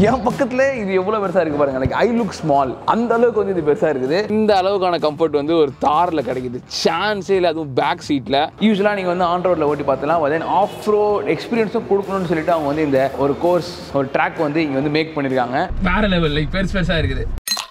என் பக்கத்துல இது எவ்வளவு பெருசா இருக்கு பாருங்க லைக் ஐ லுக் ஸ்மால் அந்த அளவுக்கு வந்து இது பெருசா இருக்குது இந்த அளவுக்கான கம்ஃபர்ட் வந்து ஒரு தார்ல கிடைக்குது சான்ஸே இல்லை அதுவும் பேக் சீட்ல யூஸ்வலா நீங்க வந்து ஆன் ரோட்ல ஓட்டி பார்த்தலாம் தென் ஆஃப் ரோட் எக்ஸ்பீரியன்ஸும் கொடுக்கணும்னு சொல்லிட்டு அவங்க வந்து இந்த ஒரு கோர்ஸ் ஒரு ட்ராக் வந்து இங்க வந்து மேக் பண்ணிருக்காங்க வேற லெவல் லைக் பெருசு பெருசா இருக்குது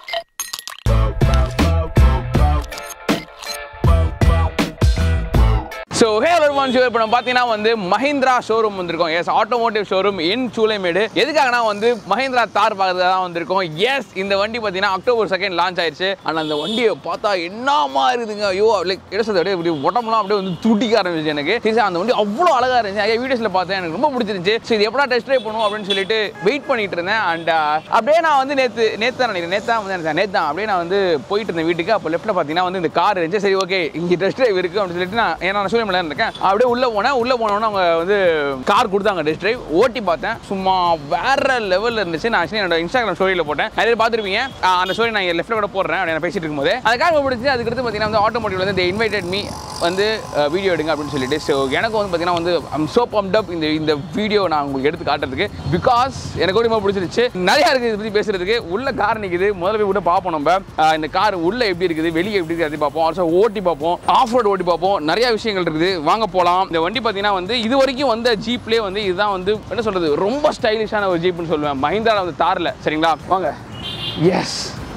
ஸோ ஹே வருமான் ஷோ இப்போ நம்ம பார்த்தீங்கன்னா வந்து மஹிந்திரா ஷோரூம் வந்திருக்கோம் S automotive showroom in Choolaimedu எதுக்காகனா வந்து மஹிந்திரா தார் பார்க்கறதுக்கு தான் வந்திருக்கோம் எஸ் இந்த வண்டி பார்த்தீங்கன்னா அக்டோபர் செகண்ட் லான்ச் ஆயிடுச்சு ஆனால் அந்த வண்டியை பார்த்தா என்னமா இருக்குதுங்க ஐயோ லைக் என்ன சொல்றது அப்படியே இப்படி உடம்புலாம் அப்படியே வந்து துடிக்க ஆரம்பிச்சு எனக்கு சரி அந்த வண்டி அவ்வளோ அழகாக இருந்துச்சு நிறைய வீடியோஸில் பார்த்தேன் எனக்கு ரொம்ப பிடிச்சிருந்துச்சு ஸோ இது எப்படா டெஸ்ட் ட்ரைவ் பண்ணுவோம் அப்படின்னு சொல்லிட்டு வெயிட் பண்ணிட்டு இருந்தேன் அண்ட் அப்படியே நான் வந்து நேற்று நேற்று தான் நினைக்கிறேன் நேற்று தான் வந்து நினைச்சேன் நேற்று தான் அப்படியே நான் வந்து போயிட்டு இருந்தேன் வீட்டுக்கு அப்போ லெஃப்ட்டில் பார்த்தீங்கன்னா வந்து இந்த கார் இருந்துச்சு சரி ஓகே இங்கே டெஸ்ட் ட்ரைவ் இருக்குது அப்படின்னு சொல்லிட்டு நான் ஏன்னா நான் சூரியமலை இருக்கேன் அப்படியே உள்ளே போனேன் உள்ளே போனோன்னே அவங்க வந்து கார் கொடுத்தாங்க டெஸ்ட் ட்ரைவ் ஓட்டி பார்த்தேன் சும்மா வேற லெவலில் இருந்துச்சு நான் ஆக்சுவலி என்னோட இன்ஸ்டாகிராம் ஸ்டோரியில் போட்டேன் நிறைய பார்த்துருப்பீங்க ஆஹ் அந்த ஸ்டோரி நான் லெஃப்ட்டில் கூட போடுறேன் அப்படி நான் பேசிட்டு இருக்கும்போது அந்த கார் பிடிச்சி அதுக்கடுத்து பார்த்தீங்கன்னா வந்து ஆட்டோமோட்டிவ் வந்து இன்வைட்டட் மீ வந்து வீடியோ எடுங்க அப்படின்னு சொல்லிட்டு ஸோ எனக்கு வந்து பார்த்தீங்கன்னா வந்து ஐம் சோ பம்ப்ட் அப் இந்த இந்த வீடியோ நான் உங்களுக்கு எடுத்து காட்டுறதுக்கு பிகாஸ் எனக்கு ரொம்ப பிடிச்சிருச்சு நிறையா இருக்குது இதை பற்றி பேசுறதுக்கு உள்ள கார் நிற்குது முதல்ல போய் கூட பார்ப்போம் நம்ம ஆஹ் இந்த கார் உள்ள எப்படி இருக்குது வெளியே எப்படி இருக்குது அதை பார்ப்போம் ஆல்சோ ஓட்டி பார்ப்போம் ஆஃப் ரோட் ஓட்டி பார்ப்போம் நிறைய விஷயங்கள் இருக்குது வாங்க போகலாம் இந்த வண்டி பார்த்தீங்கன்னா வந்து இது வரைக்கும் வந்த ஜீப்லேயே வந்து இதுதான் வந்து என்ன சொல்றது ரொம்ப ஸ்டைலிஷான ஒரு ஜீப்னு சொல்லுவேன் மஹிந்திரா வந்து தாரில் சரிங்களா வாங்க எஸ்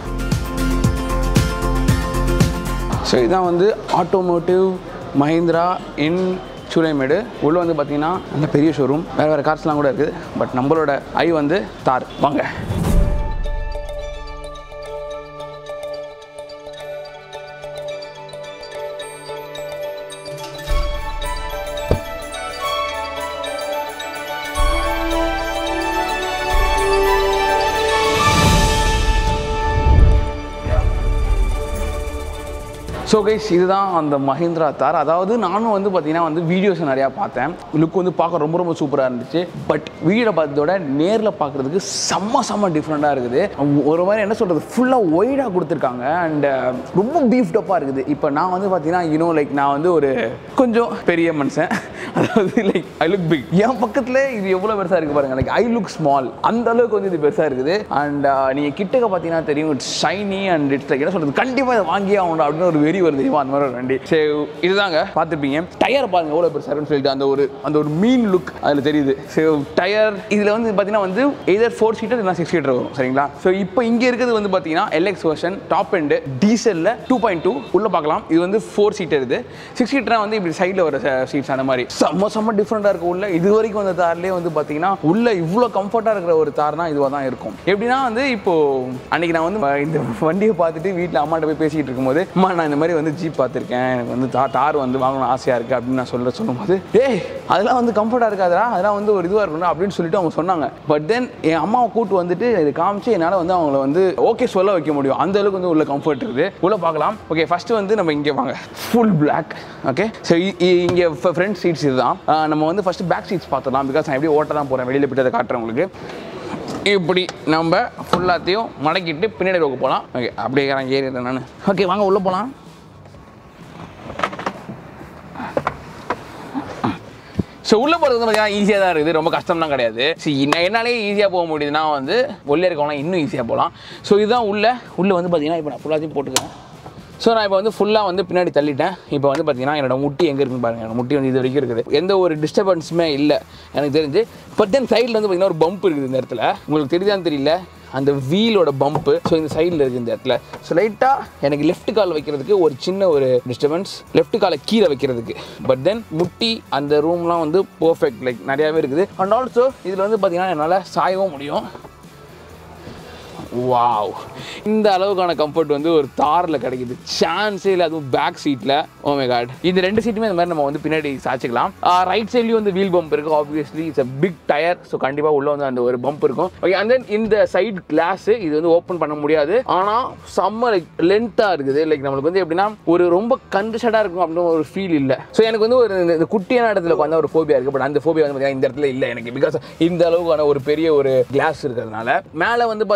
ஸோ இதான் வந்து ஆட்டோமோட்டிவ் மஹிந்திரா இன் சூளைமேடு உள்ளே வந்து பார்த்தீங்கன்னா நல்ல பெரிய ஷோரூம் வேறு வேறு கார்ஸ்லாம் கூட இருக்குது பட் நம்மளோட ஐ வந்து தார் வாங்க ஸோ கைஸ் இதுதான் அந்த மஹிந்திரா தார் அதாவது நானும் வந்து பார்த்தீங்கன்னா வந்து வீடியோஸ் நிறையா பார்த்தேன் லுக் வந்து பார்க்க ரொம்ப ரொம்ப சூப்பராக இருந்துச்சு பட் வீடியோவில் பார்த்ததோட நேரில் பார்க்குறதுக்கு செம்ம செம்ம டிஃப்ரெண்ட்டாக இருக்குது ஒரு மாதிரி என்ன சொல்கிறது ஃபுல்லாக ஒய்டாக கொடுத்துருக்காங்க அண்ட் ரொம்ப பீஃப்டப்பாக இருக்குது இப்போ நான் வந்து பார்த்தீங்கன்னா யூனோ லைக் நான் வந்து ஒரு கொஞ்சம் பெரிய மனுஷன் அதாவது லைக் ஐ லுக் பிக் என் பக்கத்தில் இது எவ்வளோ பெருசாக இருக்குது பாருங்க லைக் ஐ லுக் ஸ்மால் அந்த அளவுக்கு வந்து இது பெருசாக இருக்குது அண்ட் நீங்கள் கிட்டக்க பார்த்தீங்கன்னா தெரியும் it's shiny and it's like என்ன சொல்கிறது கண்டிப்பாக இதை வாங்கியே ஆகணும் அப்படின்னு ஒரு வெறி வருது தெரியுமா அந்த மாதிரி ஒரு வண்டி சரி இதுதாங்க பார்த்துருப்பீங்க டயர் பாருங்க எவ்வளோ பெருசாக இருக்குன்னு சொல்லிட்டு அந்த ஒரு அந்த ஒரு மீன் லுக் அதில் தெரியுது ஸோ டயர் இதில் வந்து பார்த்தீங்கன்னா வந்து எதர் ஃபோர் சீட்டர் இல்லைனா சிக்ஸ் சீட்டர் வரும் சரிங்களா ஸோ இப்போ இங்கே இருக்கிறது வந்து பார்த்தீங்கன்னா எல்எக்ஸ் வெர்ஷன் டாப் எண்டு டீசலில் டூ பாயிண்ட் டூ உள்ள பார்க்கலாம் இது வந்து ஃபோர் சீட்டர் இது சிக்ஸ் சீட்டராக வந்து இப்படி சைடில் வர சீட்ஸ் அந்த மாதிரி செம்ம செம்ம டிஃப்ரெண்ட்டாக இருக்கும் உள்ள இது வரைக்கும் வந்த தார்லேயே வந்து பார்த்தீங்கன்னா உள்ள இவ்வளோ கம்ஃபர்ட்டாக இருக்கிற ஒரு தார்னா இதுவாக தான் இருக்கும் எப்படின்னா வந்து இப்போ அன்னைக்கு நான் வந்து ம- இந்த வண்டியை பார்த்துட்டு வீட்டில் அம்மாட்ட போய் பேசிக்கிட்டு இருக்கும்போது அம்மா நான் இந்த மாதிரி வந்து ஜீப் பார்த்துருக்கேன் எனக்கு வந்து தா தார் வந்து வாங்கணும் ஆசையாக இருக்குது அப்படின்னு நான் சொல்ல சொல்லும்போது டேய் அதெல்லாம் வந்து கம்ஃபர்ட்டாக இருக்காதா அதெல்லாம் வந்து ஒரு இதுவாக இருக்கணும் அப்படின்னு சொல்லிட்டு அவங்க சொன்னாங்க பட் தென் என் அம்மாவை கூட்டு வந்துட்டு இது காமிச்சு என்னால் வந்து அவங்கள வந்து ஓகே சொல்ல வைக்க முடியும் அந்த அளவுக்கு வந்து உள்ள கம்ஃபர்ட் இருக்குது உள்ள பார்க்கலாம் ஓகே ஃபர்ஸ்ட் வந்து நம்ம இங்கே வாங்க ஃபுல் பிளாக் ஓகே ஸோ இங்கே ஃப்ரண்ட் சீட்ஸ் இதுதான் ஆஹ் நம்ம வந்து ஃபர்ஸ்ட் பேக் சீட்ஸ் பார்த்துடலாம் பிகாஸ் நான் எப்படியே ஓட்ட தான் போகிறேன் வெளியில் போயிட்டு அதை காட்டுறேன் உங்களுக்கு இப்படி நம்ம ஃபுல்லாத்தையும் மடக்கிட்டு பின்னாடி ரோக்கு போகலாம் ஓகே அப்படியே நான் ஏறிடுறேன் நான் ஓகே வாங்க உள்ளே போகலாம் ஸோ உள்ளே போகிறது வந்து பார்த்தீங்கன்னா ஈஸியாக தான் இருக்குது ரொம்ப கஷ்டம்லாம் கிடையாது ஸோ என்னாலே ஈஸியாக போக முடியுதுன்னா வந்து உள்ளே இருக்கவங்களாம் இன்னும் ஈஸியாக போகலாம் ஸோ இதுதான் உள்ள உள்ளே வந்து பார்த்தீங்கன்னா இப்போ நான் ஃபுல்லாத்தையும் போட்டுக்கிறேன் ஸோ நான் இப்போ வந்து ஃபுல்லாக வந்து பின்னாடி தள்ளிட்டேன் இப்போ வந்து பார்த்தீங்கன்னா என்னோட முட்டி எங்கே இருக்குன்னு பாருங்க என்னோட முட்டி வந்து இது வரைக்கும் இருக்குது எந்த ஒரு டிஸ்டர்பன்ஸுமே இல்லை எனக்கு தெரிஞ்சு பட் தென் சைடில் வந்து பார்த்தீங்கன்னா ஒரு பம்ப் இருக்குது இந்த இடத்துல உங்களுக்கு தெரியுதான்னு தெரியல அந்த வீலோட பம்பு ஸோ இந்த சைடில் இருக்குது இந்த இடத்துல ஸோ லைட்டாக எனக்கு லெஃப்ட் கால் வைக்கிறதுக்கு ஒரு சின்ன ஒரு டிஸ்டர்பன்ஸ் லெஃப்ட் காலை கீழே வைக்கிறதுக்கு பட் தென் முட்டி அந்த ரூம்லாம் வந்து பர்ஃபெக்ட் லைக் நிறையாவே இருக்குது அண்ட் ஆல்சோ இதில் வந்து பார்த்தீங்கன்னா என்னால் சாயவும் முடியும் வாவ் இந்த அளவுக்கான கம்ஃபர்ட் வந்து ஒரு தாரில் கிடைக்குது சான்ஸே இல்லை அதுவும் பேக் சீட்டில் ஓமே காட் இந்த ரெண்டு சீட்டுமே இந்த மாதிரி நம்ம வந்து பின்னாடி சாய்ச்சிக்கலாம் ரைட் சைட்லேயும் வந்து வீல் பம்ப் இருக்குது obviously it's a big tyre so கண்டிப்பாக உள்ள வந்து அந்த ஒரு பம்ப் இருக்கும் ஓகே அண்ட் தென் இந்த சைடு கிளாஸ் இது வந்து ஓப்பன் பண்ண முடியாது ஆனால் செம்ம லைக் லென்த்தாக இருக்குது லைக் நம்மளுக்கு வந்து எப்படின்னா ஒரு ரொம்ப கன்ஜஸ்டடாக இருக்கும் அப்படின்னு ஒரு ஃபீல் இல்லை ஸோ எனக்கு வந்து ஒரு இந்த- இந்த குட்டியான இடத்துல உட்காந்து ஒரு ஃபோபியா இருக்குது பட் அந்த ஃபோபியா வந்து பார்த்தீங்கன்னா இந்த இடத்துல இல்லை எனக்கு பிகாஸ் இந்த அளவுக்கான ஒரு பெரிய ஒரு கிளாஸ் இருக்கிறதுனால மேலே வந்து பார்த்தீங்கன்னா வந்து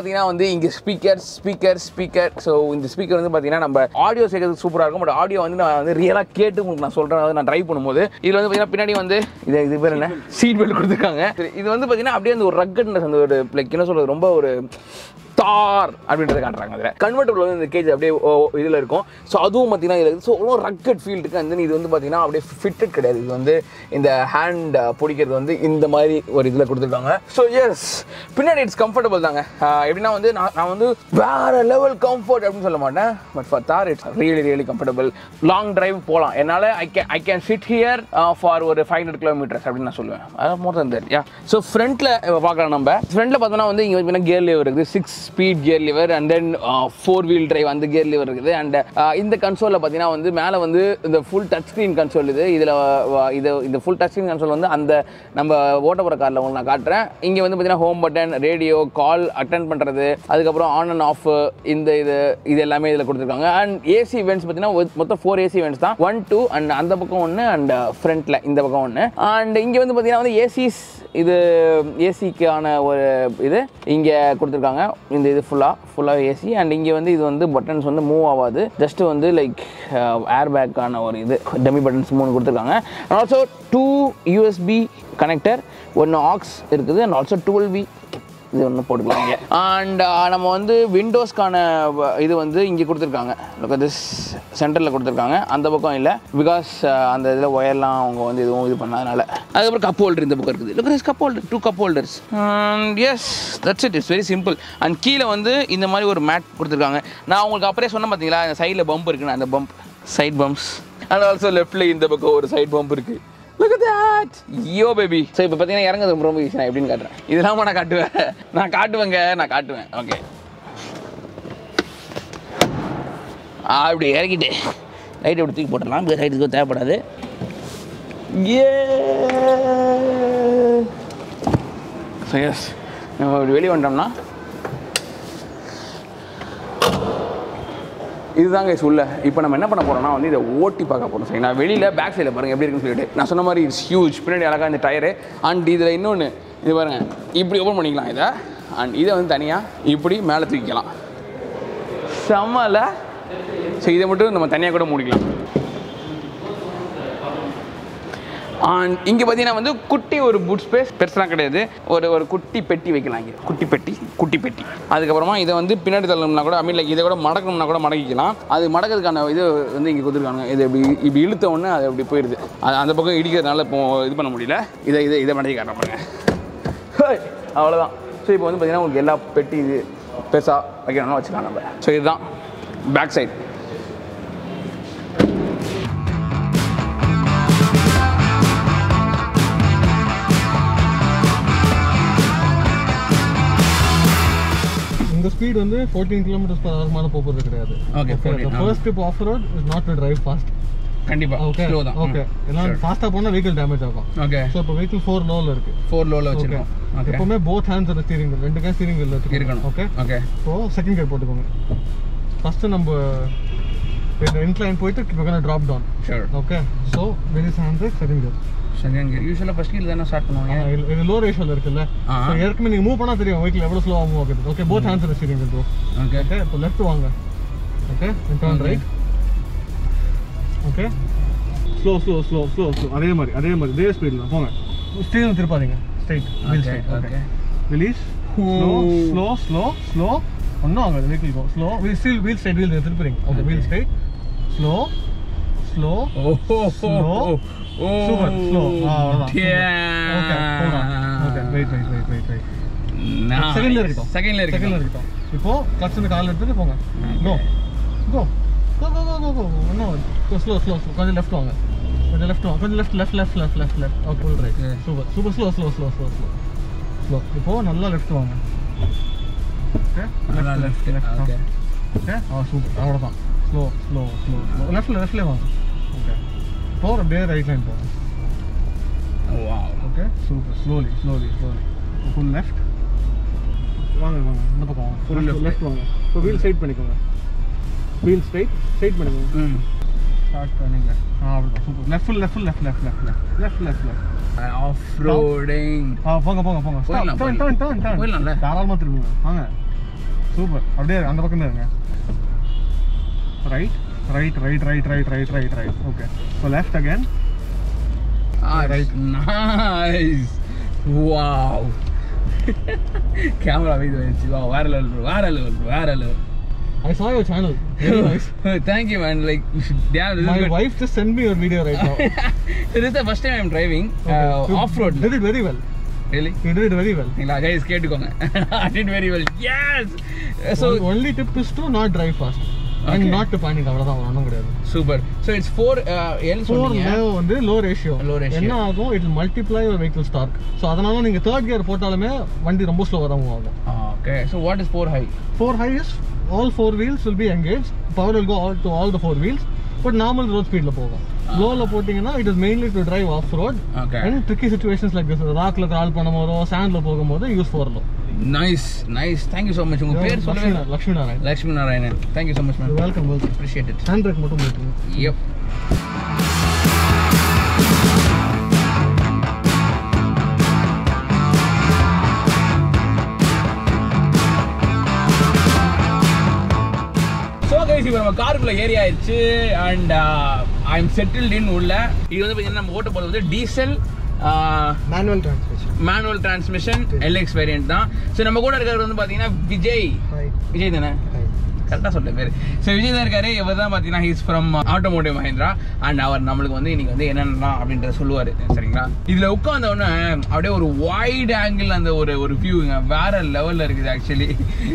இங்கே ஸ்பீக்கர் ஸ்பீக்கர் ஸ்பீக்கர் ஸோ இந்த ஸ்பீக்கர் வந்து பார்த்தீங்கன்னா நம்ம ஆடியோ சேர்க்கறதுக்கு சூப்பராக இருக்கும் பட் ஆடியோ வந்து நான் வந்து ரியலாக கேட்டு உங்களுக்கு நான் சொல்கிறேன் அதாவது நான் ட்ரை பண்ணும்போது இதில் வந்து பார்த்தீங்கன்னா பின்னாடி வந்து இது இது பேர் என்ன சீட் பெல்ட் கொடுத்துருக்காங்க சரி, இது வந்து பார்த்தீங்கன்னா அப்படியே அந்த ஒரு ரக்கட்னஸ் அந்த ஒரு லைக் என்ன சொல்கிறது ரொம்ப ஒரு தார் அப்படின்றத காட்டுறாங்க அதில் கன்வெர்ட்டபிள் வந்து இந்த கேஜ் அப்படியே இதில் இருக்கும் ஸோ அதுவும் பார்த்தீங்கன்னா இதில் ஸோ அவ்வளோ ரக்கட் ஃபீல் இருக்குது அண்ட் இது வந்து பார்த்தீங்கன்னா அப்படியே ஃபிட்டட் கிடையாது இது வந்து இந்த ஹேண்ட் பிடிக்கிறது வந்து இந்த மாதிரி ஒரு இதில் கொடுத்துருக்காங்க ஸோ எஸ் பின்னாடி இட்ஸ் கம்ஃபர்டபுள் தாங்க ஆஹ் எப்படின்னா வந்து நான் நான் வந்து வேற லெவல் கம்ஃபர்ட் அப்படின்னு சொல்ல மாட்டேன் but for Thar it's really really comfortable long drive போகலாம் என்னால் I can I can sit here for ஒரு ஃபைவ் ஹண்ட்ரட் கிலோமீட்டர்ஸ் அப்படின்னு நான் சொல்லுவேன் அதாவது மோர் தன் தட் யா ஸோ ஃப்ரண்ட்டில் பார்க்கலாம் நம்ம ஃப்ரண்ட்டில் பார்த்தோம்னா வந்து இங்கே பார்த்தீங்கன்னா கியர் லிவர் இருக்குது six speed gear lever and then four wheel drive அந்த கியர் லிவர் இருக்குது அண்ட் இந்த கன்சோலில் பார்த்தீங்கன்னா வந்து மேலே வந்து இந்த ஃபுல் டச் ஸ்க்ரீன் கன்சோல் இது இதில் இது இந்த ஃபுல் டச் ஸ்க்ரீன் கன்சோல் வந்து அந்த நம்ம ஓட்ட போகிற காரில் உங்களுக்கு நான் காட்டுறேன் இங்கே வந்து பார்த்தீங்கன்னா home button radio call attend பண்ணுறது அதுக்கப்புறம் ஆன் அண்ட் ஆஃப் இந்த இது இது எல்லாமே இதில் கொடுத்துருக்காங்க அண்ட் ஏசி இவெண்ட்ஸ் பார்த்தீங்கன்னா ஒரு- மொத்தம் ஃபோர் ஏசி இவெண்ட்ஸ் தான் ஒன் டூ அண்ட் அந்த பக்கம் ஒன்று அண்ட் ஃப்ரண்ட்டில் இந்த பக்கம் ஒன்று அண்ட் இங்கே வந்து பார்த்தீங்கன்னா வந்து ஏசிஸ் இது ஏசிக்கான ஒரு இது இங்கே கொடுத்துருக்காங்க இந்த இது ஃபுல்லாக ஃபுல்லாக ஏசி அண்ட் இங்கே வந்து இது வந்து பட்டன்ஸ் வந்து மூவ் ஆகாது ஜஸ்ட் வந்து லைக் ஏர் பேக்கான ஒரு இது டம்மி பட்டன்ஸ் மூணு கொடுத்துருக்காங்க and also two USB connector ஒன்று ஆக்ஸ் இருக்குது அண்ட் ஆல்சோ டுவெல் வி இது ஒன்று போட்டுக்கலாம் இங்கே அண்ட் நம்ம வந்து விண்டோஸ்க்கான இது வந்து இங்கே கொடுத்துருக்காங்க திஸ் சென்டரில் கொடுத்துருக்காங்க அந்த பக்கம் இல்லை பிகாஸ் அந்த இதில் ஒயர்லாம் அவங்க வந்து எதுவும் இது பண்ணாதனால அதுக்கப்புறம் கப் ஹோல்டர் இந்த பக்கம் இருக்குது look cup holder two cup holders yes that's it it's very simple and கீழே வந்து இந்த மாதிரி ஒரு மேட் கொடுத்துருக்காங்க நான் உங்களுக்கு அப்படியே சொன்னேன் பார்த்தீங்களா இந்த சைடில் பம்ப் இருக்குன்னு அந்த bump side bumps and also லெஃப்டில் இந்த பக்கம் ஒரு சைட் பம்ப் இருக்குது Look at that! Yo baby so இப்போ பார்த்தீங்கன்னா இறங்குறது ரொம்ப ரொம்ப ஈஸி நான் எப்படின்னு காட்டுறேன் இதெல்லாம் நான் காட்டுவேன் நான் காட்டுவேங்க நான் காட்டுவேன் ஓகே அப்படி இறக்கிட்டு லைட் அப்படி தூக்கி போட்டுடலாம் இப்போ லைட்டுக்கு தேவைப்படாது ஏ ஸோ எஸ் நம்ம இப்படி வெளியே வந்துட்டோம்னா இதுதாங்க guys உள்ள இப்போ நம்ம என்ன பண்ண போறோம்னா வந்து இதை ஓட்டி பார்க்க போகிறோம் சரி நான் வெளியில் பேக் சைடில் பாருங்க எப்படி இருக்குன்னு சொல்லிட்டு நான் சொன்ன மாதிரி இட்ஸ் ஹியூஜ் பின்னாடி அழகாக இந்த டயரு அண்ட் இதில் இன்னொன்று இது பாருங்க இப்படி ஓப்பன் பண்ணிக்கலாம் இதை அண்ட் இதை வந்து தனியாக இப்படி மேலே தூக்கிக்கலாம் செம்மல ஸோ இதை மட்டும் நம்ம தனியாக கூட மூடிக்கலாம் அண்ட் இங்கே பார்த்தீங்கன்னா வந்து குட்டி ஒரு பூட் ஸ்பேஸ் பெருசெலாம் கிடையாது ஒரு ஒரு குட்டி பெட்டி வைக்கலாம் இங்கே குட்டி பெட்டி குட்டி பெட்டி அதுக்கப்புறமா இதை வந்து பின்னாடி தள்ளணும்னா கூட ஐ மீன் லைக் இதை கூட மடக்கணும்னா கூட மடக்கிக்கலாம் அது மடக்கிறதுக்கான இது வந்து இங்கே கொடுத்துருக்காங்க இது இப்படி இப்படி இழுத்த உடனே அது அப்படி போயிடுது அது அந்த பக்கம் இடிக்கிறதுனால இப்போ இது பண்ண முடியல இதை இதை இதை மடக்கி காட்டுறேன் பாருங்க ஹேய், அவ்வளோதான் ஸோ இப்போ வந்து பார்த்தீங்கன்னா உங்களுக்கு எல்லா பெட்டி இது பெருசாக வைக்கணும்னா வச்சுக்கலாம் நம்ம ஸோ இதுதான் பேக் சைடு இந்த ஸ்பீட் வந்து 14 கிலோமீட்டர்ஸ் பர் ஹவர் மேல போகிறது கிடையாது Okay, 14, ஆ. First trip off road is not to drive fast கண்டிப்பாக ஓகே ஸ்லோ தான் ஓகே ஏன்னா ஃபாஸ்டா போனா வெஹிக்கிள் டேமேஜ் ஆகும் ஓகே ஸோ இப்போ வெஹிக்கிள் ஃபோர் லோவில் இருக்கு ஃபோர் லோவில் ஓகே வச்சுருக்கோம் ஓகே எப்பவுமே போத் ஹேண்ட்ஸ் அந்த ஸ்டீரிங் வீல் ரெண்டு கை ஸ்டீரிங் வீல் இருக்கணும் ஓகே ஓகே இப்போ செகண்ட் கியர் போட்டுக்கோங்க ஃபர்ஸ்ட் நம்ம இந்த இன்க்ளைன் போயிட்டு இப்போ drop down sure okay so very hand second gear second gear யூஸ்வலாக ஃபஸ்ட் கீழ் தானே ஸ்டார்ட் பண்ணுவாங்க இது லோ ரேஷியோல இருக்குல்ல ஆ. ஸோ ஏற்கனவே நீங்க மூவ் பண்ணா தெரியும் வெஹிக்கிள் எவ்வளவு ஸ்லோவா மூவ் ஆகுது okay both hands steering wheel bro okay okay இப்போ லெஃப்ட் வாங்க okay turn Okay. Right okay slow slow slow slow slow அதே மாதிரி அதே மாதிரி இதே ஸ்பீடில் போங்க ஸ்டீரிங் திருப்பாதீங்க straight wheel okay straight okay okay release slow Ooh. Slow slow slow ஒன்றும் ஆகாது vehicle go slow wheel steel wheel straight wheel திருப்புறீங்க okay wheel straight slow slow ஓஹோ Slow. சூப்பர் ஸ்லோ அவ்வளோதான் okay okay wait wait wait wait wait செகண்ட்ல இருக்கட்டும் செகண்ட்ல செகண்ட்ல இருக்கு இருக்கட்டும் இப்போ கிளச் இந்த கால் எடுத்துட்டு போங்க கோ go go go go go go இன்னும் ஸ்லோ ஸ்லோ ஸ்லோ கொஞ்சம் லெஃப்ட் வாங்க கொஞ்சம் லெஃப்ட் வாங்க கொஞ்சம் left left left left left left okay full right Okay. Super super slow slow slow slow slow slow இப்போ நல்லா லெஃப்ட் வாங்க ஓகே நல்லா left left left okay okay ஆ சூப்பர் அவ்வளோதான் ஸ்லோ ஸ்லோ ஸ்லோ ஸ்லோ லெஃப்ட்ல லெஃப்ட்லேயே வாங்க ஓகே இப்போ அப்படியே ரைட் லைன் போங்க wow okay super slowly slowly slowly full left வாங்க வாங்க இந்த பக்கம் வாங்க Full ஃபுல் left. லெஃப்ட் வாங்க இப்போ வீல் ஸ்ட்ரைட் பண்ணிக்கோங்க வீல் ஸ்ட்ரைட் ஸ்ட்ரைட் பண்ணிக்கோங்க ம் ஸ்டார்ட் பண்ணிங்க ஆ அப்படிதான் super left full left left left left left left left left off roading ஆ போங்க போங்க போங்க போயிடலாம், டர்ன் டர்ன் டர்ன் டர்ன் போயிடலாம்ல? தாராளமாக திரும்புங்க வாங்க சூப்பர் அப்படியே அந்த பக்கம் தான் இருங்க right right right right right right right right okay so left again right. Nice. Wow. Camera வீடு வந்துச்சு வா வேற லெவல் வேற லெவல் வேற level I saw your channel very nice thank you man like damn this my is wife just sent me your video right now this is the first time I'm driving You off road did it very well really you did it very well நீங்களா guys கேட்டுக்கோங்க I did very well yes so so only tip is to not drive fast and Okay. not to panic அவ்வளவுதான் ஒன்றும் கிடையாது super so it's 4 uh, L four சொன்னீங்க வந்து low ratio Low ratio. என்ன ஆகும் it multiply ஒரு vehicle stark so அதனால நீங்க தேர்ட் கியர் போட்டாலுமே வண்டி ரொம்ப ஸ்லோவாக தான் move ஆகும் okay so what is 4 high four high is all four wheels will be engage power will go all to all the four wheels but normal road ஸ்பீடில் போகும் லோவில் போட்டிங்கன்னா it is mainly to drive off road okay and tricky situations like this ராக்ல crawl பண்ணும்போதோ சாண்டில் போகும்போது use four low nice nice thank you so much உங்க பேர் சொல்லவே Lakshmi Lakshmi Narayan Lakshmi Narayanan thank you so much man welcome welcome appreciate it hand brake மட்டும் போட்டுருங்க yep so guys இப்போ நம்ம காருக்குள்ள ஏறி ஆயிடுச்சு and I am settled in உள்ள இது வந்து பார்த்தீங்கன்னா நம்ம ஓட்ட போகிறது வந்து diesel manual transmission manual transmission LX variant தான் ஸோ நம்ம கூட இருக்கிறவர் வந்து பார்த்தீங்கன்னா விஜய் விஜய் தானே கரெக்டாக சொல்ல பேர் ஸோ விஜய் தான் இருக்காரு இவர் தான் பார்த்தீங்கன்னா he's from automotive Mahindra and அவர் நம்மளுக்கு வந்து இன்னைக்கு வந்து என்னென்ன அப்படின்றத சொல்லுவார் சரிங்களா இதில் உட்காந்த உடனே அப்படியே ஒரு வைட் ஆங்கிள் அந்த ஒரு ஒரு வியூங்க வேற லெவலில் இருக்குது ஆக்சுவலி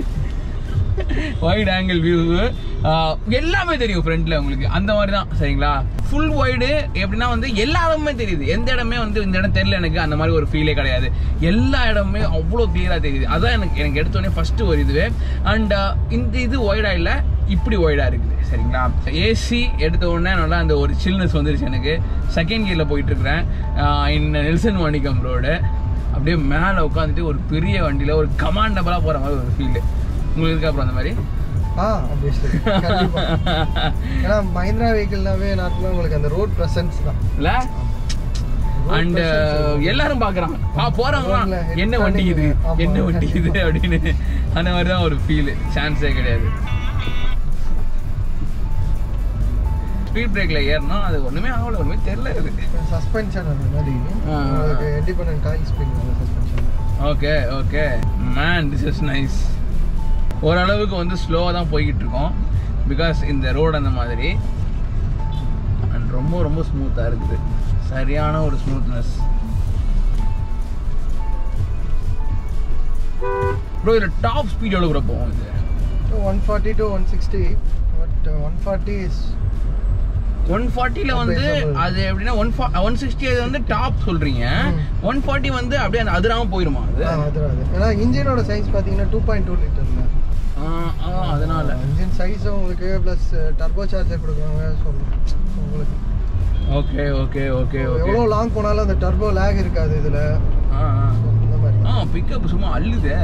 வைட் ஆங்கிள் வியூ எல்லாமே தெரியும் ஃப்ரண்ட்ல உங்களுக்கு அந்த மாதிரி தான் சரிங்களா ஃபுல் வைடு எப்படின்னா வந்து எல்லா இடமுமே தெரியுது எந்த இடமே வந்து இந்த இடம் தெரியல எனக்கு அந்த மாதிரி ஒரு ஃபீலே கிடையாது எல்லா இடமுமே அவ்வளோ கிளியராக தெரியுது அதான் எனக்கு எனக்கு எடுத்தோடனே ஃபர்ஸ்ட் ஒரு இதுவே அண்ட் இந்த இது ஒய்டா இல்லை இப்படி ஒய்டா இருக்குது சரிங்களா ஏசி எடுத்த உடனே நல்லா அந்த ஒரு சில்னஸ் வந்துருச்சு எனக்கு செகண்ட் கியரில் போயிட்டு இருக்கிறேன் இன் நெல்சன் மாணிக்கம் ரோடு அப்படியே மேலே உட்காந்துட்டு ஒரு பெரிய வண்டியில் ஒரு கமாண்டபுளாக போகிற மாதிரி ஒரு ஃபீல் உங்களுக்கு இருக்கா அப்புறம் அந்த மாதிரி ஆ obviously. கண்டிப்பா ஏன்னா மஹிந்திரா வெஹிக்கிள்னாவே நார்மலாக உங்களுக்கு அந்த ரோட் ப்ரெசன்ஸ் தான் இல்ல அண்ட் எல்லாரும் பாக்குறாங்க பா போறவங்களாம் ரோட்ல head என்ன வண்டி இது ஆமா, என்ன வண்டி இது அப்படின்னு அந்த மாதிரி தான் ஒரு ஃபீல் சான்ஸே கிடையாது ஸ்பீட் பிரேக்ல ஏறணும் அது ஒண்ணுமே ஆகல ஒண்ணுமே தெரியல இது சஸ்பென்ஷன் அந்த மாதிரி ஆ. உங்களுக்கு இண்டிபெண்டன்ட் காயில் ஸ்ப்ரிங் அந்த suspension okay okay man this is nice ஓரளவுக்கு வந்து ஸ்லோவாக தான் போய்கிட்டு இருக்கோம் பிகாஸ் இந்த ரோடு அந்த மாதிரி அண்ட் ரொம்ப ரொம்ப ஸ்மூத்தாக இருக்குது சரியான ஒரு ஸ்மூத்னஸ் ப்ரோ இதில் டாப் ஸ்பீட் எவ்வளோ கூட போகும் இது one forty to one sixty but one forty is one ஃபார்ட்டியில் வந்து Reasonable. அது எப்படின்னா ஒன் ஃபா ஒன் சிக்ஸ்டி அது வந்து டாப் சொல்கிறீங்க ம். ஒன் ஃபார்ட்டி வந்து அப்படியே அந்த அதிராமல் போயிடுமா அது அது அது ஏன்னா இன்ஜினோட சைஸ் பார்த்தீங்கன்னா டூ பாயிண்ட் டூ லிட்டர்ல ஆ, ஆ, அதனால இன்ஜின் சைஸும் உங்களுக்கு ப்ளஸ் டர்போ சார்ஜர் கொடுக்குறாங்க ஸோ உங்களுக்கு ஓகே ஓகே ஓகே ஓகே எவ்வளோ லாங் போனாலும் அந்த டர்போ லேக் இருக்காது இதில் ஆ ஆ. இந்த மாதிரி ஆ பிக்கப் சும்மா அள்ளுதே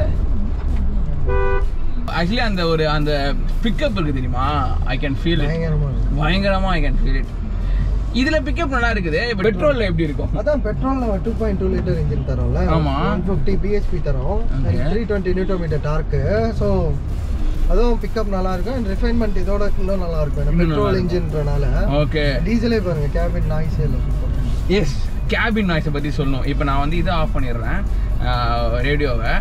ஆக்சுவலி அந்த ஒரு அந்த பிக்கப் இருக்கு தெரியுமா ஐ கேன் ஃபீல் இட் பயங்கரமாக இருக்கும் பயங்கரமா ஐ கேன் ஃபீல் இட் இதுல பிக்கப் நல்லா இருக்குது பெட்ரோல்ல எப்படி இருக்கும் அதான் பெட்ரோல் நம்ம two point two litre engine தரோம்ல ஆமா. ஒன் ஃபிஃப்டி பிஹெச்பி தரோம் Okay. Three twenty newton metre torque so அதுவும் பிக்கப் நல்லா இருக்கும் அண்ட் ரிஃபைன்மெண்ட் இதோட இன்னும் நல்லா இருக்கும் இன்னும் நல்லா பெட்ரோல் இருக்கும். இன்ஜின்றனால ஓகே டீசலே பாருங்க கேபின் நாய்ஸே இல்லை சூப்பர் எஸ் கேபின் நாய்ஸை பத்தி சொல்லணும் இப்போ நான் வந்து இதை ஆஃப் பண்ணிடுறேன் ரேடியோவை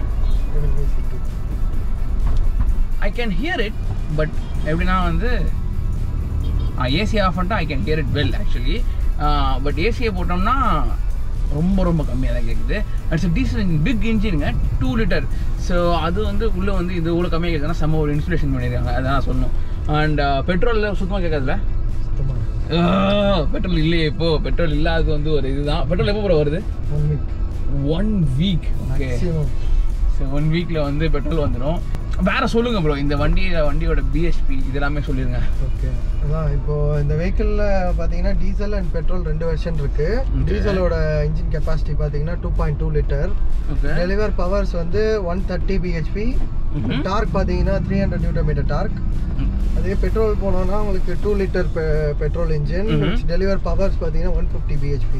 I can hear it but எப்படின்னா வந்து ஏசி ஆஃப் பண்ணிட்டா I can hear it well actually but ஏசியை போட்டோம்னா ரொம்ப ரொம்ப கம்மியாக தான் கேட்குது இட்ஸ் டீசல் பிக் இன்ஜினுங்க டூ லிட்டர் ஸோ அது வந்து உள்ளே வந்து இது இவ்வளோ கம்மியாக கேட்குதுன்னா செம்ம ஒரு இன்சுலேஷன் பண்ணியிருக்காங்க அதான் நான் சொல்லணும் அண்ட் பெட்ரோலில் சுத்தமாக கேட்காதுல சுத்தமாக பெட்ரோல் இல்லையே இப்போ பெட்ரோல் இல்லாதது வந்து ஒரு இதுதான் பெட்ரோல் எப்போ ப்ரோ வருது one week one week okay maximum one வீக்கில் வந்து பெட்ரோல் வந்துடும் வேற சொல்லுங்க ப்ரோ இந்த வண்டியோட வண்டியோட பிஎஸ்பி இதெல்லாமே சொல்லிருங்க ஓகே அதான் இப்போ இந்த வெஹிக்கிளில் பார்த்தீங்கன்னா டீசல் அண்ட் பெட்ரோல் ரெண்டு வெர்ஷன் இருக்கு Okay. டீசலோட இன்ஜின் கெப்பாசிட்டி பார்த்தீங்கன்னா two point two litre okay deliver powers வந்து one thirty BHP Mhm. Torque பார்த்தீங்கன்னா three hundred newton metre torque அதே பெட்ரோல் போனோம்னா உங்களுக்கு two litre petrol engine Mhm. Deliver powers பார்த்தீங்கன்னா one fifty BHP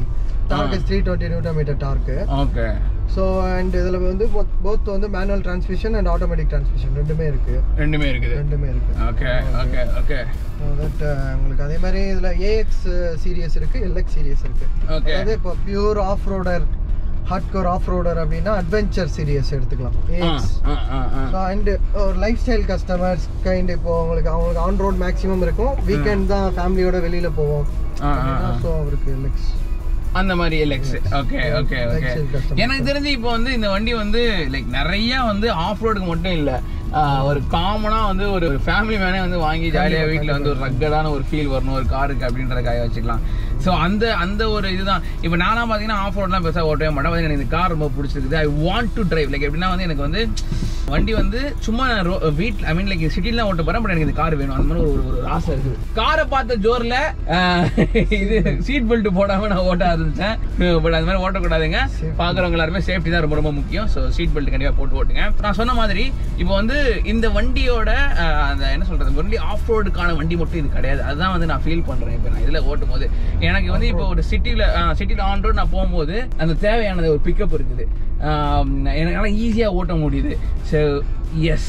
torque three twenty newton metre torque okay so and இதில் வந்து both வந்து manual transmission and automatic transmission ரெண்டுமே இருக்கு ரெண்டுமே இருக்குது ரெண்டுமே இருக்கு ஓகே ஓகே ஓகே தட் உங்களுக்கு அதே மாதிரி இதில் ஏஎக்ஸ் சீரியஸ் இருக்கு எல்எக்ஸ் சீரியஸ் இருக்கு ஓகே அதாவது இப்போ pure off roader hardcore off roader அப்படின்னா அட்வென்ச்சர் சீரியஸ் எடுத்துக்கலாம் AX ah ah ah so and ஒரு லைஃப் ஸ்டைல் கஸ்டமர்ஸ் கைண்ட் இப்போ உங்களுக்கு அவங்களுக்கு ஆன் ரோட் மேக்ஸிமம் இருக்கும் வீக்கெண்ட் தான் ஃபேமிலியோட வெளியில போவோம் ஆ ஆ ஆ ஸோ அவருக்கு எல்எக்ஸ் அந்த மாதிரி LX okay okay okay Excel customer. எனக்கு தெரிஞ்சு இப்போ வந்து இந்த வண்டி வந்து லைக் நிறைய வந்து ஆஃப் ரோடுக்கு மட்டும் இல்ல ஆஹ் ஒரு காமனா வந்து ஒரு ஃபேமிலி மேனே வந்து வாங்கி ஜாலியா வீட்ல வந்து ஒரு ரக்கடான ஒரு ஃபீல் வரணும் ஒரு காருக்கு அப்படின்றதுக்காக வச்சுக்கலாம் ஸோ அந்த அந்த ஒரு இதுதான் இப்போ நானா பார்த்தீங்கன்னா ஆஃப் ரோட்லாம் பெருசாக ஓட்டவே மாட்டேன் எனக்கு இந்த கார் ரொம்ப பிடிச்சிருக்குது I want to drive like எப்படின்னா வந்து எனக்கு வந்து வண்டி வந்து சும்மா வீட்டில் ஐ மீன் லைக் சிட்டிலாம் ஓட்ட போறேன் பட் எனக்கு இந்த கார் வேணும் அந்த மாதிரி ஒரு ஒரு ஆசை இருக்குது காரை பார்த்த ஜோர்ல ஆஹ், இது சீட் பெல்ட் போடாம நான் ஓட்ட ஆரம்பிச்சேன் பட் அது மாதிரி ஓட்டக்கூடாதுங்க பாக்குறவங்க எல்லாருமே சேஃப்டி தான் ரொம்ப ரொம்ப முக்கியம் ஸோ சீட் பெல்ட் கண்டிப்பா போட்டு ஓட்டுங்க நான் சொன்ன மாதிரி இப்போ வந்து இந்த வண்டியோட ஆஹ், அந்த என்ன சொல்றது ஒன்லி ஆஃப் ரோடுக்கான வண்டி மட்டும் இது கிடையாது அதுதான் வந்து நான் ஃபீல் பண்றேன் இப்போ நான் இதுல ஓட்டும் போது எனக்கு வந்து இப்போ ஒரு சிட்டில சிட்டில ஆன் ரோடு நான் போகும்போது அந்த தேவையானது ஒரு பிக்கப் இருக்குது ஆஹ், என்னால ஈஸியா ஓட்ட முடியுது ஸோ எஸ்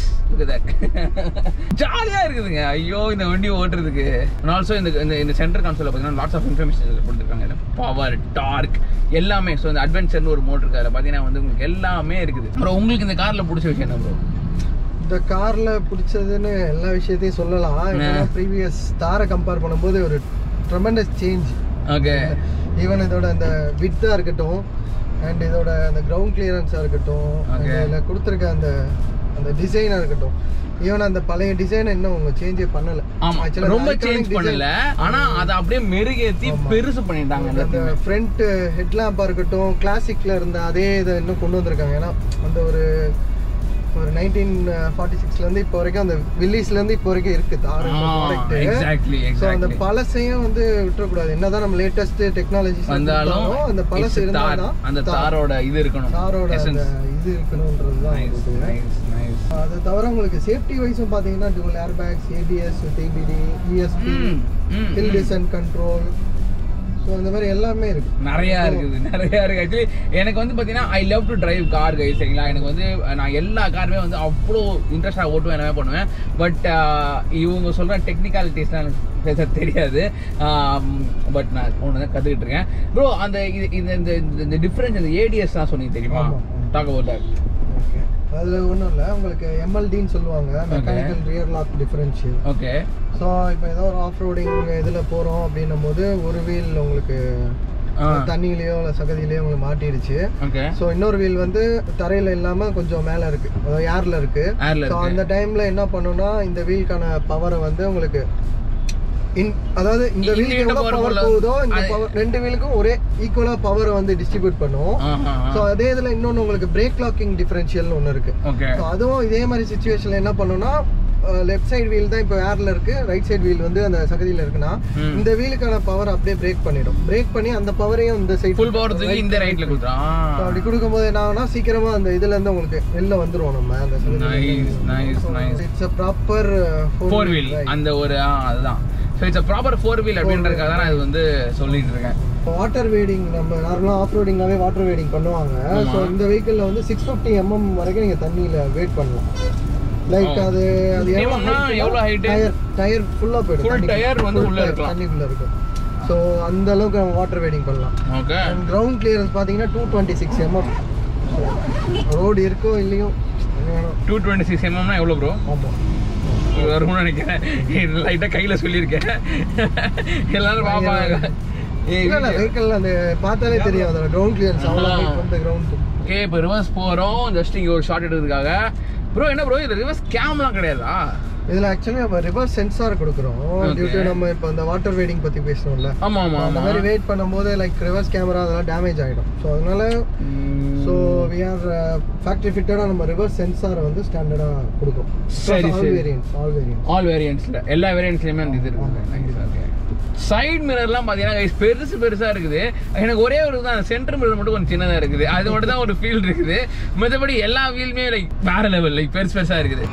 ஜாலியா இருக்குதுங்க ஐயோ இந்த வண்டி ஓட்டுறதுக்கு ஆல்சோ இந்த இந்த இந்த சென்டர் கான்சோல பார்த்தீங்கன்னா லாட்ஸ் ஆஃப் இன்ஃபர்மேஷன் இதில் கொடுத்துருக்காங்க பவர் டார்க் எல்லாமே ஸோ இந்த அட்வென்ச்சர்னு ஒரு மோட்டர் இருக்கு அதில் பார்த்தீங்கன்னா வந்து உங்களுக்கு எல்லாமே இருக்குது அப்புறம் உங்களுக்கு இந்த கார்ல பிடிச்ச விஷயம் என்ன ப்ரோ இந்த கார்ல பிடிச்சதுன்னு எல்லா விஷயத்தையும் சொல்லலாம் ஏன்னா ப்ரீவியஸ் தாரை கம்பேர் பண்ணும்போது ஒரு ட்ரெமெண்டஸ் சேஞ்ச் ஓகே ஈவன் இதோட அந்த வித்தா இருக்கட்டும் அண்ட் இதோட அந்த கிரவுண்ட் கிளியரன்ஸா இருக்கட்டும் and Okay. இதுல கொடுத்துருக்க அந்த அந்த டிசைனா இருக்கட்டும் ஈவன் அந்த பழைய டிசைனை இன்னும் அவங்க சேஞ்சே பண்ணல ஆமா Actually, அந்த ரொம்ப iconic சேஞ்ச் design- பண்ணல ஆனா அதை அப்படியே மெருகேத்தி பெருசு பண்ணிட்டாங்க அந்த எல்லாத்தையுமே ஃப்ரண்ட் ஹெட்லாம்பா இருக்கட்டும் கிளாசிக்ல இருந்த அதே இதை இன்னும் கொண்டு வந்திருக்காங்க ஏன்னா அந்த ஒரு ஒரு நைன்டீன் ஃபார்ட்டி சிக்ஸ்ல இருந்து இப்போ வரைக்கும் அந்த வில்லிஸ்ல இருந்து இப்போ வரைக்கும் இருக்கு தார் ப்ராடக்ட் எக்ஸாக்ட்லி ஸோ அந்த எக்ஸாக்ட்லி பழசையும் வந்து விட்டுறக்கூடாது என்னதான் நம்ம லேட்டஸ்ட் டெக்னாலஜி வந்தாலும் அந்த it's பழசு a தார். இருந்தாதான் அந்த தாரோட இது இருக்கணும் தாரோட அந்த Essence. இது இருக்கணும்ன்றது தான் Nice, உங்களுக்கு nice, nice. அது தவிர உங்களுக்கு சேஃப்டி வைஸும் பார்த்தீங்கன்னா dual air bags ABS with ABD ESP hmm, hmm, hill ம். டிசன் கண்ட்ரோல் ஸோ இந்த மாதிரி எல்லாமே இருக்கு நிறைய இருக்குது நிறைய இருக்கு ஆக்சுவலி எனக்கு வந்து பார்த்தீங்கன்னா I love to drive car கை சரிங்களா எனக்கு வந்து நான் எல்லா காருமே வந்து அவ்வளோ இன்ட்ரெஸ்டாக ஓட்டுவேன் எல்லாமே பண்ணுவேன் பட் இவங்க சொல்கிற டெக்னிக்காலிட்டிஸ்லாம் எனக்கு பேச தெரியாது பட் நான் ஒன்று தான் கற்றுக்கிட்டு இருக்கேன் ப்ரோ அந்த இது இந்த இந்த இந்த- இந்த டிஃப்ரென்ஸ் இந்த ஏடிஎஸ்லாம் சொன்னீங்க தெரியுமா ஆமா. டாக் அபவுட் தட் ஓகே அதில் ஒன்றும் இல்லை உங்களுக்கு எம்எல்டின்னு சொல்லுவாங்க mechanical rear lock differential okay so இப்போ ஏதோ ஒரு ஆஃப் ரோடிங் இதில் போகிறோம் அப்படின்னும் போது ஒரு வீல் உங்களுக்கு ஆ தண்ணியிலையோ இல்லை சகதியிலையோ உங்களுக்கு மாட்டிடுச்சு ஓகே ஸோ இன்னொரு வீல் வந்து தரையில் இல்லாமல் கொஞ்சம் மேலே இருக்கு அதாவது ஏரில் இருக்கு ஏர்ல ஸோ இருக்கு அந்த டைமில் என்ன பண்ணணும்னா இந்த வீலுக்கான பவரை வந்து உங்களுக்கு இன் அதாவது இந்த இந்த வீலுக்கு வீல்ல எவ்வளோ power பவர் போல- போகுதோ இந்த அது- பவர் ரெண்டு வீலுக்கும் ஒரே ஈக்குவலாக பவரை வந்து டிஸ்ட்ரிபியூட் பண்ணும் ஆஹா ஸோ அதே இதில் இன்னொன்று உங்களுக்கு பிரேக் லாக்கிங் டிஃபரன்ஷியல்னு ஒன்று இருக்கு ஓகே ஸோ அதுவும் இதே மாதிரி சுச்சுவேஷனில் என்ன பண்ணணும்னா லெஃப்ட் சைடு வீல் தான் இப்போ ஏர்ல இருக்கு ரைட் சைடு வீல் வந்து அந்த சகதியில் இருக்குன்னா ம். இந்த வீலுக்கான பவர் அப்படியே பிரேக் பண்ணிடும் பிரேக் பண்ணி அந்த பவரையும் இந்த சைடு ஃபுல் பவர் தூக்கி இந்த ரைட்ல கொடுத்துறான் அப்படி கொடுக்கும்போது என்ன ஆகும்னா சீக்கிரமா அந்த இதுல இருந்து உங்களுக்கு வெளில வந்துருவோம் நம்ம அந்த nice nice nice it's a proper four wheel அந்த ஒரு ஆ அதுதான் so it's proper four wheel அப்படின்றதுக்காக தான் நான் இது வந்து சொல்லிட்டு இருக்கேன் வாட்டர் வேடிங் நம்ம நார்மலாக ஆஃப் ரோடிங்னாவே வாட்டர் வேடிங் பண்ணுவாங்க ஆமா. ஸோ இந்த வெஹிக்கிளில் வந்து சிக்ஸ் ஃபிஃப்டி எம்எம் வரைக்கும் நீங்கள் தண்ணியில் வெயிட் பண்ணலாம் லைக் ஓ. அது அது 50 mm னா எவ்வளவு height? டயர் டயர் ஃபுல்லாக போயிடும் Full தண்ணிக்குள்ள. tire வந்து Full உள்ள tire இருக்கலாம். தண்ணிக்குள்ள இருக்கும் ஸோ அந்த அளவுக்கு நம்ம வாட்டர் வேடிங் பண்ணலாம் ஓகே அண்ட் கிரவுண்ட் கிளியரன்ஸ் பார்த்தீங்கன்னா two twenty six mm road இருக்கோ இல்லையோ என்ன வேணும் டூ டுவெண்ட்டி சிக்ஸ் எம்எம்னா எவ்வளோ ப்ரோ ஆமாம் வரும்னு நினைக்கிறேன் லைட்டாக கையில் சொல்லியிருக்கேன் எல்லாரும் பார்ப்பாங்க இல்ல இல்ல வெஹிக்கிள் அந்த பார்த்தாலே தெரியும் அதோட கிரவுண்ட் கிளியரன்ஸ் அவ்வளோ ஆ. height வந்து கிரவுண்ட் ஓகே இப்போ ரிவர்ஸ் போகிறோம் ஜஸ்ட் இங்கே ஒரு ஷார்ட் எடுக்கிறதுக்காக ப்ரோ என்ன ப்ரோ இது ரிவர்ஸ் கேம்லாம் கிடையாதா இதுல ஆக்சுவலி நம்ம ரிவர்ஸ் சென்சார் கொடுக்குறோம் Okay. டியூ டு நம்ம இப்போ அந்த வாட்டர் வெயிடிங் பத்தி பேசணும்ல ஆமாம் ஆமாம் அந்த மாதிரி ஆமாம் வெயிட் பண்ணும்போது லைக் ரிவர்ஸ் கேமரா அதெல்லாம் டேமேஜ் ஆகிடும் ஸோ அதனால ஸோ வி ஆர் ஃபேக்ட்ரி ஃபிட்டடாக நம்ம ரிவர்ஸ் சென்சாரை வந்து ஸ்டாண்டர்டாக கொடுக்கும் சரி, ஆல் சரி. வேரியன்ஸ் ஆல் வேரியன்ஸ் ஆல் வேரியன்ட்ஸில் எல்லா வேரியன்ட்ஸ்லையுமே அந்த இது இருக்குது ஓகே சைடு மிரர்லாம் பார்த்தீங்கன்னா guys, பெருசு பெருசா இருக்குது எனக்கு ஒரே ஒரு தான் சென்டர் மிரர் மட்டும் கொஞ்சம் சின்னதா இருக்குது அது மட்டும் தான் ஒரு ஃபீல் இருக்குது மற்றபடி எல்லா வீலுமே லைக் வேற லெவல் லைக் பெருசு பெருசா இருக்குது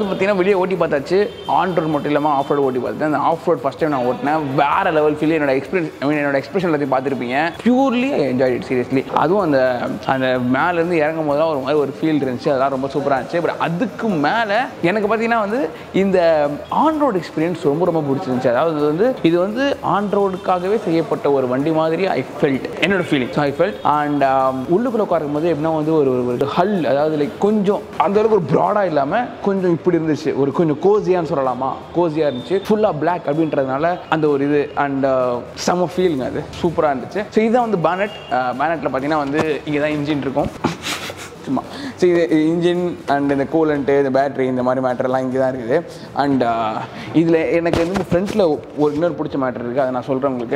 வந்து பார்த்தீங்கன்னா வெளியே ஓட்டி பார்த்தாச்சு ஆன் ரோட் மட்டும் இல்லாமல் ஆஃப் ரோடு ஓட்டி பார்த்தேன் அந்த ஆஃப் ரோட் ஃபஸ்ட் டைம் நான் ஓட்டினேன் வேற லெவல் ஃபீல் என்னோட எக்ஸ்பீரியன்ஸ் ஐ மீன் என்னோட எக்ஸ்பிரஷன் எல்லாத்தையும் பார்த்துருப்பீங்க பியூர்லி என்ஜாய் இட் சீரியஸ்லி அதுவும் அந்த அந்த மேலேருந்து இறங்கும் போது ஒரு மாதிரி ஒரு ஃபீல் இருந்துச்சு அதெல்லாம் ரொம்ப சூப்பராக இருந்துச்சு பட் அதுக்கு மேலே எனக்கு பார்த்தீங்கன்னா வந்து இந்த ஆன் ரோடு எக்ஸ்பீரியன்ஸ் ரொம்ப ரொம்ப பிடிச்சிருந்துச்சு அதாவது இது வந்து இது வந்து ஆன் ரோடுக்காகவே செய்யப்பட்ட ஒரு வண்டி மாதிரி ஐ ஃபெல்ட் என்னோட feeling so I felt and உள்ளுக்குள்ள உட்காரும் போது எப்படின்னா வந்து ஒரு ஒரு- ஒரு ஹல் அதாவது லைக் கொஞ்சம் அந்த அளவுக்கு ஒரு ப்ராடாக இல்லாமல் கொஞ்சம் இப்படி இருந்துச்சு ஒரு கொஞ்சம் கோசியான்னு சொல்லலாமா கோசியாக இருந்துச்சு ஃபுல்லாக பிளாக் அப்படின்றதுனால அந்த ஒரு இது அண்ட் செம ஃபீலிங் அது சூப்பராக இருந்துச்சு ஸோ இதுதான் வந்து பேனட் பேனட்டில் பார்த்தீங்கன்னா வந்து இங்கே தான் இன்ஜின் இருக்கும் சும்மா ஸோ இது இன்ஜின் அண்ட் இந்த கூலண்ட்டு இந்த பேட்டரி இந்த மாதிரி மேட்டர்லாம் இங்கே தான் இருக்குது அண்ட் இதில் எனக்கு வந்து ஃப்ரண்ட்டில் ஒரு இன்னொரு பிடிச்ச மேட்டர் இருக்குது அதை நான் சொல்கிறேன் உங்களுக்கு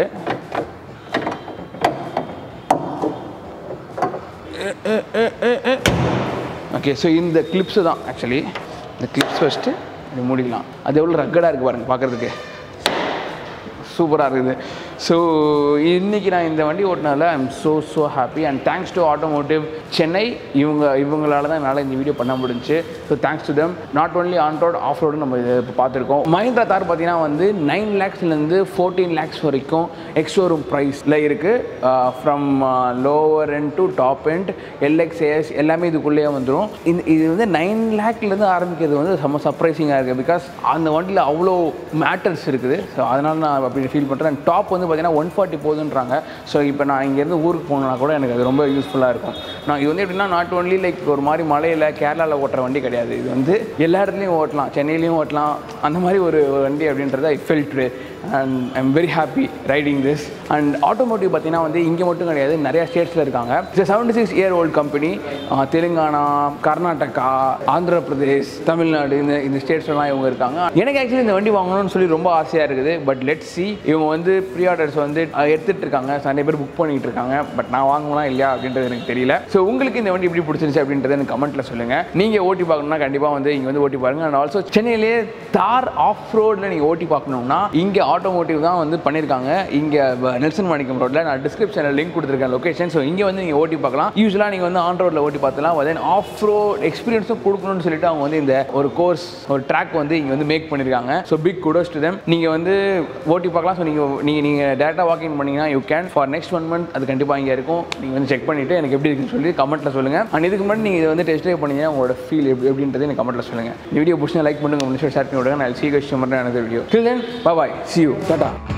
ஓகே ஸோ இந்த கிளிப்ஸு தான் ஆக்சுவலி இந்த கிளிப்ஸ் ஃபஸ்ட்டு இது மூடிக்கலாம் அது எவ்வளோ ரக்கடாக இருக்குது பாருங்கள் பார்க்குறதுக்கு சூப்பராக இருக்குது ஸோ இன்றைக்கி நான் இந்த வண்டி ஓட்டினதில் I am so so happy and thanks to automotive Chennai இவங்க இவங்களால தான் என்னால் இந்த வீடியோ பண்ண முடிஞ்சுச்சு so thanks to them not only on road off road நம்ம இதை இப்போ பார்த்துருக்கோம் மஹிந்திரா தார் பார்த்தீங்கன்னா வந்து நைன் லேக்ஸ்லேருந்து ஃபோர்டீன் லேக்ஸ் வரைக்கும் எக்ஸ்ஷோரூம் ப்ரைஸில் இருக்குது from lower end to top end LXAS எல்லாமே இதுக்குள்ளேயே வந்துடும் இந்த இது வந்து நைன் லேக்லேருந்து ஆரம்பிக்கிறது வந்து செம்ம சர்ப்ரைசிங்காக இருக்குது பிகாஸ் அந்த வண்டியில் அவ்வளோ மேட்டர்ஸ் இருக்குது ஸோ அதனால் நான் அப்படி ஃபீல் பண்ணுறேன் டாப் வந்து பார்த்தீங்கன்னா ஒன் ஃபார்ட்டி போகுதுன்றாங்க ஸோ இப்போ நான் இங்கேருந்து ஊருக்கு போகணுன்னா கூட எனக்கு அது ரொம்ப யூஸ்ஃபுல்லாக இருக்கும் நான் இது வந்து எப்படின்னா நாட் ஒன்லி லைக் ஒரு மாதிரி மலையில் கேரளாவில் ஓட்டுற வண்டி கிடையாது இது வந்து எல்லா இடத்துலையும் ஓட்டலாம் சென்னையிலையும் ஓட்டலாம் அந்த மாதிரி ஒரு வண்டி அப்படின்றத I felt and I am very happy riding this and automotive பார்த்தீங்கன்னா வந்து இங்கே மட்டும் கிடையாது நிறைய ஸ்டேட்ஸில் இருக்காங்க seventy six year old company Telangana Karnataka Andhra Pradesh Tamil Nadu இந்த இந்த ஸ்டேட்ஸ்லாம் இவங்க இருக்காங்க எனக்கு ஆக்சுவலி இந்த வண்டி வாங்கணும்னு சொல்லி ரொம்ப ஆசையாக இருக்குது பட் லெட் சி இவங்க வந்து ப்ரீ ஆர்டர்ஸ் வந்து அஹ், எடுத்துட்டு இருக்காங்க So, நிறைய பேர் புக் பண்ணிட்டு இருக்காங்க பட் நான் வாங்குவேனா இல்லையா அப்படின்றது எனக்கு தெரியல ஸோ உங்களுக்கு இந்த வண்டி எப்படி பிடிச்சிருந்துச்சு அப்படின்றத எனக்கு கமெண்ட்ல சொல்லுங்க நீங்கள் ஓட்டி பார்க்கணும்னா கண்டிப்பாக வந்து இங்கே வந்து ஓட்டி பாருங்க அண்ட் ஆல்சோ சென்னையிலேயே தார் ஆஃப் ரோடில் நீங்கள் ஓட்டி பார்க்கணும்னா இங்கே ஆட்டோமோட்டிவ் தான் வந்து பண்ணியிருக்காங்க இங்கே நெல்சன் மாணிக்கம் ரோட்டில் நான் டிஸ்கிரிப்ஷனில் லிங்க் கொடுத்துருக்கேன் லொகேஷன் ஸோ இங்கே வந்து நீங்கள் ஓட்டி பார்க்கலாம் யூஸ்வலாக நீங்கள் வந்து ஆன் ரோட்டில் ஓட்டி பார்த்துலாம் தென் ஆஃப் ரோட் எக்ஸ்பீரியன்ஸும் கொடுக்கணும்னு சொல்லிட்டு அவங்க வந்து இந்த ஒரு கோர்ஸ் ஒரு ட்ராக் வந்து இங்கே வந்து மேக் பண்ணியிருக்காங்க so big kudos to them நீங்கள் வந்து ஓட்டி பார்க்கலாம் ஸோ நீங்கள் நீங்கள் நீங்கள் டேரெக்டாக வாக்கிங் பண்ணீங்கன்னா you can for next one month அது கண்டிப்பாக இங்கே இருக்கும் நீங்கள் வந்து செக் பண்ணிவிட்டு எனக்கு எப்படி இருக்குன்னு சொல்லி கமெண்ட்டில் சொல்லுங்கள் அண்ட் இதுக்கு முன்னாடி நீங்கள் இதை வந்து டெஸ்ட் ட்ரைவ் பண்ணீங்கன்னா உங்களோட ஃபீல் எப்படி எப்படின்றது எனக்கு கமெண்ட்டில் சொல்லுங்கள் இந்த வீடியோ பிடிச்சா லைக் பண்ணுங்க முடிச்சு ஷேர் பண்ணி விடுங்க நான் சீக்கிரம் ஷேர் பண்ணுறேன் எனக்கு video till then bye see you tata